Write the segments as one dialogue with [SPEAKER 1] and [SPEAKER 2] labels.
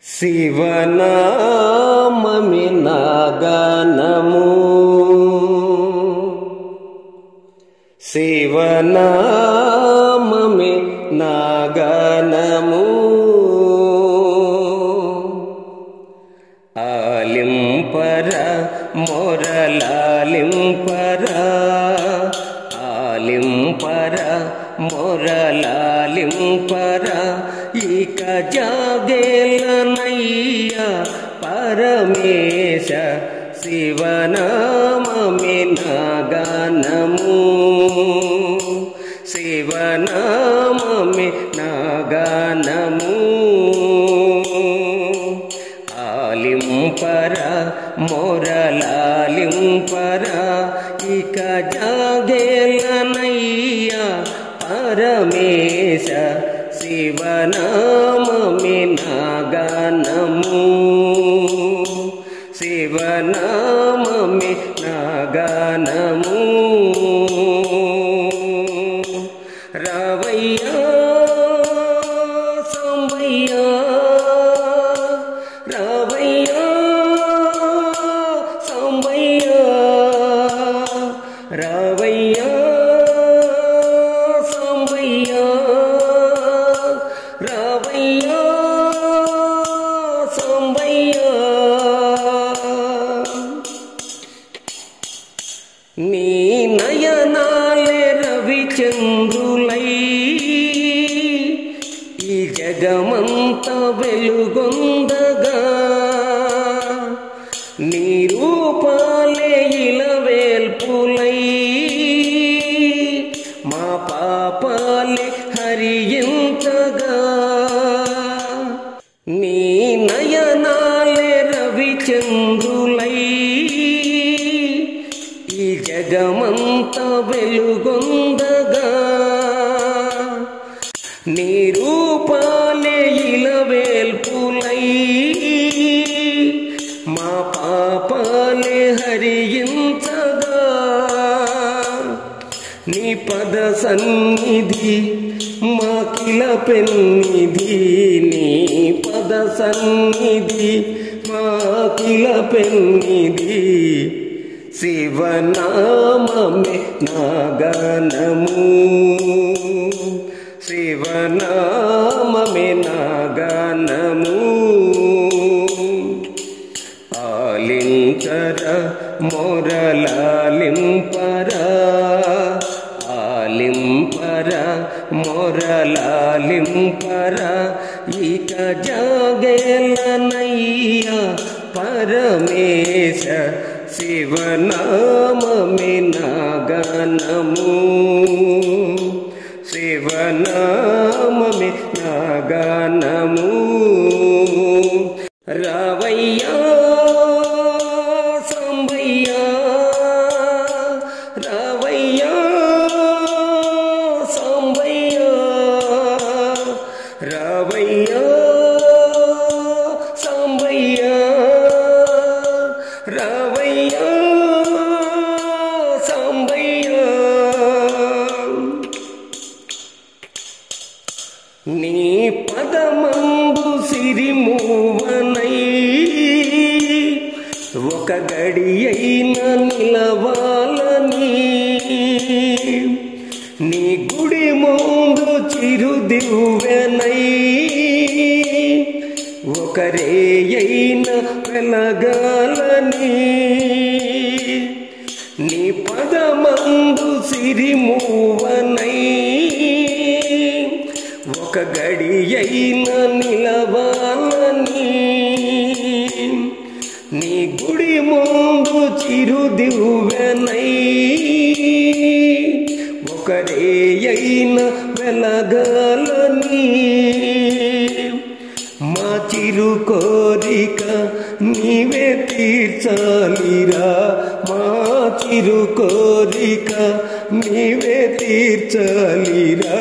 [SPEAKER 1] శివనామమి నాగనము శివనామమి నాగనము ఆలింపర మొరలాలింపర ఆలింపర మొరలాలింపర ఇక జాగేలనయ్య పరమేశ శివనామమి నాగనము శివనామమి నాగనము ఆలింపర మొరలాలింపర ఇక జాగేలనయ్య పరమేశ శివనామమి నాగనము శివనామమి నాగనము రావయ్యా సంబయ్యా రావయ్యా సంబయ్యా రావయ్యా సంబయ్యా రావయ్యా సంబయ్యా నీ నయనాలే రవిచంద్రులై ఈ జగమంత వెలుగొందగా నీ రూపాలే ఇలవేల్పులై మా పాపాలే హరించగా నీ నయనాలే రవిచంద్రులై ఈ జగమంత వెలుగొందగా నీ రూపాలే ఇలవేల్పులై మా పాపాలే హరించగా నీ పద సన్నిధి మాకిల పెన్నిధి నీ పద సన్నిధి మాకిల పెన్నిధి శివనామమే నాగనము శివనామమే నాగనము ఆలించర మొరలాలింపర ఆలింపర మొరలాలింపర ఇక జాగేలనయ్య పరమేశ శివనామమి నాగనము శివనామమి నాగనము రావయ్యా సంబయ్యా రావయ్యా సంబయ్యా రావయ్యా సంబయ్యా రావయ్యా సంబయ్యా నీ పదమంబు సిరిమూవనై ఒక గడియైన నిలవాలని నీ గుడి ముందు చిరుదివ్వెనై ఒకరేయైన వెలగాలని నీ పదమందు సిరిమూవనై ఒక గడియైన నిలవాలని నీ గుడి ముందు చిరుదివ్వెనై ఒకరేయైన వెలగాలని మా చిరు కోరిక నీవే తీర్చాలిరా మా చిరు కోరిక నీవే తీర్చాలిరా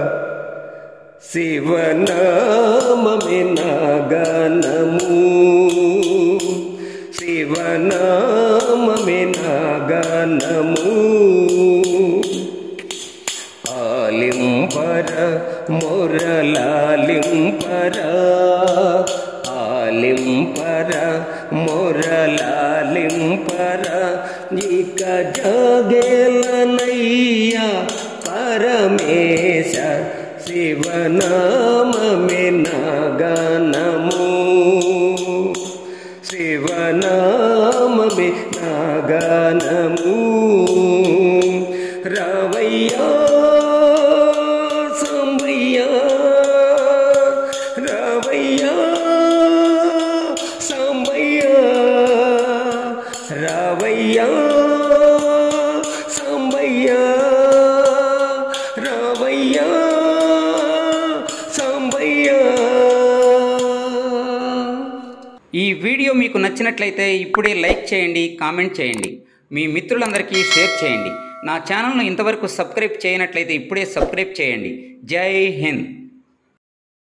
[SPEAKER 1] శివనామమి నాగనము శివనామమి నాగనము ఆలింపర మురళాలింపర పాలింపర మొరలాలింపర ఇక జగేలనయ్యా పరమేశ శివనామమే నాగనము శివనామమే నాగనము రవయ్యా సంబయ్యా రవయ్యా సంబయ్యా రవయ్యా సంబయ్యా రవయ్యా సంబయ్యా
[SPEAKER 2] ఈ వీడియో మీకు నచ్చినట్లయితే ఇప్పుడే లైక్ చేయండి కామెంట్ చేయండి మీ మిత్రులందరికీ షేర్ చేయండి నా ఛానల్ను ఇంతవరకు సబ్స్క్రైబ్ చేయనట్లయితే ఇప్పుడే సబ్స్క్రైబ్ చేయండి జై హింద్